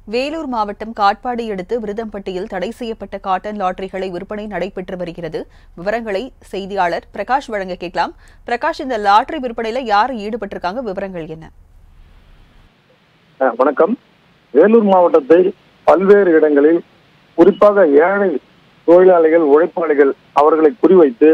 வேலூர் மாவட்டம் காட்பாடி அடுத்து விருதம்பட்டியில் தடை செய்யப்பட்ட காட்டன் லாட்டரிகளை விற்பனை நடைபெற்று வருகிறது விவரங்களை செய்தியாளர் பிரகாஷ் வழங்க கேட்கலாம் பிரகாஷ் இந்த லாட்டரி விற்பனையில யார் ஈடுபட்டிருக்காங்க விவரங்கள் என்ன அஹ் வணக்கம் வேலூர் மாவட்டத்தை பல்வேறு இடங்களில் குறிப்பாக ஏழை தொழிலாளிகள் உழைப்பாளிகள் அவர்களை குறிவைத்து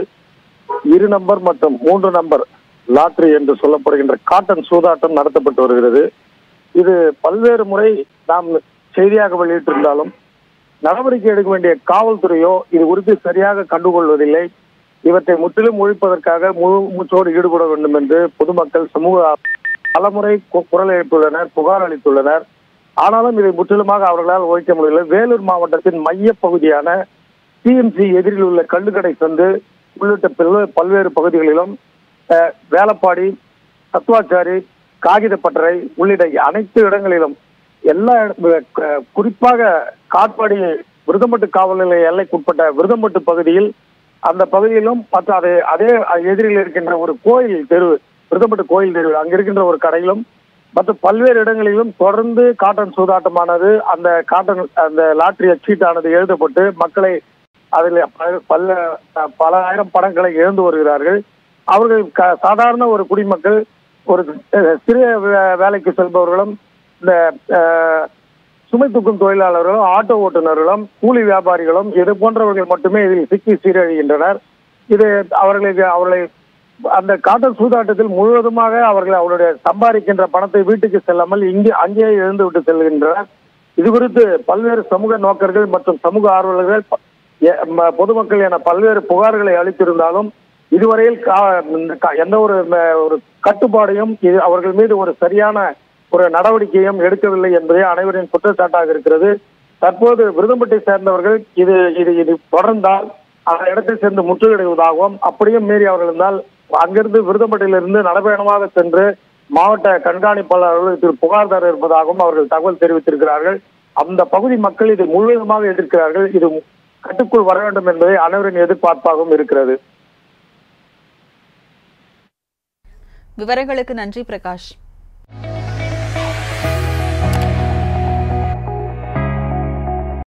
இரு நம்பர் மற்றும் மூன்று நம்பர் லாட்டரி என்று சொல்லப்படுகின்ற காட்டன் சூதாட்டம் நடத்தப்பட்டு வருகிறது இது பல்வேறு முறை நாம் செய்தியாக வெளியிட்டிருந்தாலும் நடவடிக்கை எடுக்க வேண்டிய காவல்துறையோ இது குறித்து சரியாக கண்டுகொள்வதில்லை இவற்றை முற்றிலும் ஒழிப்பதற்காக முழு மூச்சோடு ஈடுபட வேண்டும் என்று பொதுமக்கள் சமூக பலமுறை கு- குரல் எழுப்பியுள்ளனர் புகார் அளித்துள்ளனர் ஆனாலும் இதை முற்றிலுமாக அவர்களால் ஒழிக்க முடியவில்லை வேலூர் மாவட்டத்தின் மைய பகுதியான டிஎம்சி எதிரில் உள்ள கள்ளுக்கடை சந்து உள்ளிட்ட பல்வே- பல்வேறு பகுதிகளிலும் அஹ், வேலப்பாடி சத்துவாச்சாரி காகிதப்பட்டறை உள்ளிட்ட அனைத்து இடங்களிலும் எல்லா இட- க- குறிப்பாக காட்பாடி விருதம்பட்டு காவல் நிலைய எல்லைக்குட்பட்ட விருதம்பட்டு பகுதியில் அந்த பகுதியிலும் மற்ற அதே அதே எதிரில் இருக்கின்ற ஒரு கோயில் தெரு விருதம்பட்டு கோயில் தெரு அங்க இருக்கின்ற ஒரு கடையிலும் மற்ற பல்வேறு இடங்களிலும் தொடர்ந்து காட்டன் சூதாட்டமானது அந்த காட்டன் அந்த லாட்டரி சீட்டானது எழுதப்பட்டு மக்களை அதில் பல- பல பல ஆயிரம் பணங்களை இழந்து வருகிறார்கள் அவர்கள் க- சாதாரண ஒரு குடிமக்கள் ஒரு அஹ், சிறிய வே- வேலைக்கு செல்பவர்களும் இந்த அஹ், சுமை தூக்கும் தொழிலாளர்களும் ஆட்டோ ஓட்டுநர்களும் கூலி வியாபாரிகளும் இது போன்றவர்கள் மட்டுமே இதில் சிக்கி சீரழிகின்றனர் இது அவர்களுக்கு அவர்களை அந்த காட்டன் சூதாட்டத்தில் முழுவதுமாக அவர்கள் அவருடைய சம்பாதிக்கின்ற பணத்தை வீட்டுக்கு செல்லாமல் இங்கே அங்கேயே இழந்து விட்டு செல்கின்றனர் இது குறித்து பல்வேறு சமூக நோக்கர்கள் மற்றும் சமூக ஆர்வலர்கள் ப- எ- ம- பொதுமக்கள் என பல்வேறு புகார்களை அளித்திருந்தாலும் இதுவரையில் கா- இந்த கா- எந்த ஒரு ம- ஒரு கட்டுப்பாடையும் இது அவர்கள் மீது ஒரு சரியான ஒரு நடவடிக்கையும் எடுக்கவில்லை என்பதே அனைவரின் குற்றச்சாட்டாக இருக்கிறது தற்போது விருதம்பட்டை சேர்ந்தவர்கள் இது இது இது தொடர்ந்தால் அந்த இடத்தை சேர்ந்து முற்றுகையிடுவதாகவும் அப்படியும் மீறி அவர்கள் இருந்தால் அங்கிருந்து விருதம்பட்டியிலிருந்து நடைபயணமாக சென்று மாவட்ட கண்காணிப்பாளர் அலுவலகத்தில் புகார்தாரர் இருப்பதாகவும் அவர்கள் தகவல் தெரிவித்திருக்கிறார்கள் அந்த பகுதி மக்கள் இதை முழுவதுமாக எதிர்க்கிறார்கள் இது கட்டுக்குள் வர வேண்டும் என்பதை அனைவரின் எதிர்பார்ப்பாகவும் இருக்கிறது விவரங்களுக்கு நன்றி பிரகாஷ்